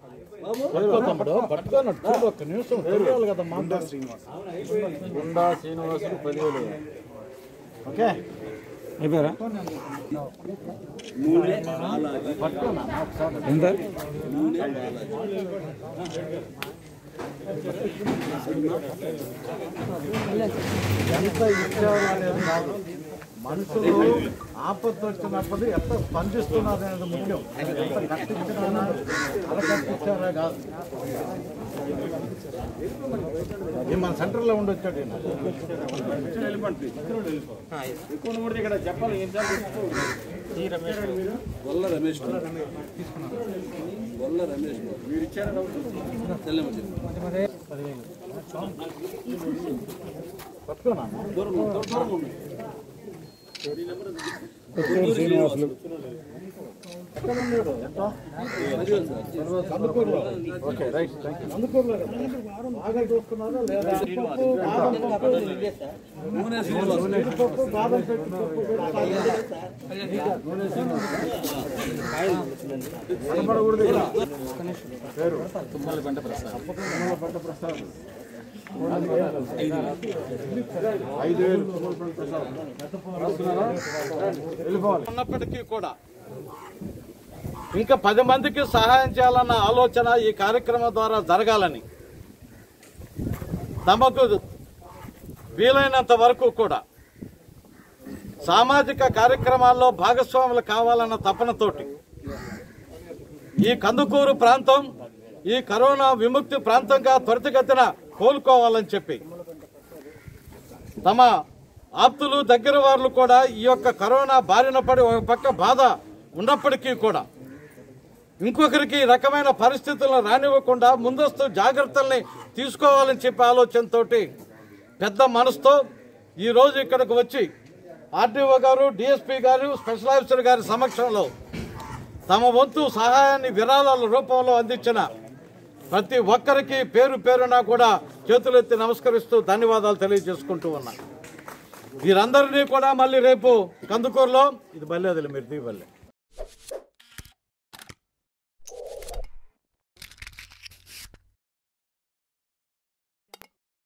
పట్టుకో తమ్ముడు పట్టుకోనట్టు చూడు ఒక్క నిమిషం తెలియాలి కదా గుండా శ్రీనివాస్ గుండా శ్రీనివాసులు పదివేలు ఓకే అయిపోయారా పట్టుకోనా ఒకసారి ఎంత ఎంత ఇచ్చారు అనేది కాదు మనుషులు ఆపత్తు వచ్చినప్పుడు ఎంత స్పందిస్తున్నారు అనేది ముఖ్యం ఎంత కష్టించినా అలా కష్టించారా కాదు ఈ మన సెంటర్లో ఉండి వచ్చాడు ఈయన. వల్ల రమేష్ బాబు. వల్ల రమేష్ బాబు. మీరు ఇచ్చారా డబ్బులు? తెల్లమ్మ చెప్పు. పట్టుకోనా దూరం ఉండు, దూరం ఉండు. కొత్తూరు శ్రీనివాసులు పదివేలు సార్. కందుకూరులో ఓకే రైట్ థ్యాంక్ యూ కందుకూరులో కదా? బాగా చూసుకున్నారా లేదా పప్పు, బాదం పప్పు, నూనె శ్రీనివాస్. జీడిపప్పు, బాదం పెట్టి పప్పు కూడా కనపడకూడదు ఇక్కడ. పేరు తుమ్మల పంట ప్రసాద్ తుమ్మల పంట ప్రసాద్ ఐదు వేలు తుమ్మల పంట ప్రసాద్ రాస్తున్నారా? వెళ్ళిపోవాలి ఉన్నప్పటికీ కూడా ఇంకా పది మందికి సహాయం చేయాలన్న ఆలోచన ఈ కార్యక్రమం ద్వారా జరగాలని తమకు వీలైనంత వరకు కూడా సామాజిక కార్యక్రమాల్లో భాగస్వాములు కావాలన్న తపనతోటి ఈ కందుకూరు ప్రాంతం ఈ కరోనా విముక్తి ప్రాంతంగా త్వరితగతిన కోలుకోవాలని చెప్పి తమ ఆప్తులు దగ్గర వాళ్ళు కూడా ఈ యొక్క కరోనా బారిన పడి ఒక పక్క బాధ ఉన్నప్పటికీ కూడా ఇంకొకరికి ఈ రకమైన పరిస్థితులను రానివ్వకుండా ముందస్తు జాగ్రత్తల్ని తీసుకోవాలని చెప్పే ఆలోచనతోటి పెద్ద మనసుతో ఈ రోజు ఇక్కడికి వచ్చి ఆర్డీఓ గారు డిఎస్పీ గారు స్పెషల్ ఆఫీసర్ గారి సమక్షంలో తమ వంతు సహాయాన్ని విరాళాల రూపంలో అందించిన ప్రతి ఒక్కరికి పేరు పేరున కూడా చేతులెత్తి నమస్కరిస్తూ ధన్యవాదాలు తెలియజేసుకుంటూ ఉన్నా వీరందరినీ కూడా మళ్ళీ రేపు కందుకూరులో ఇది బల్లేదులే మీరు తీయబల్లే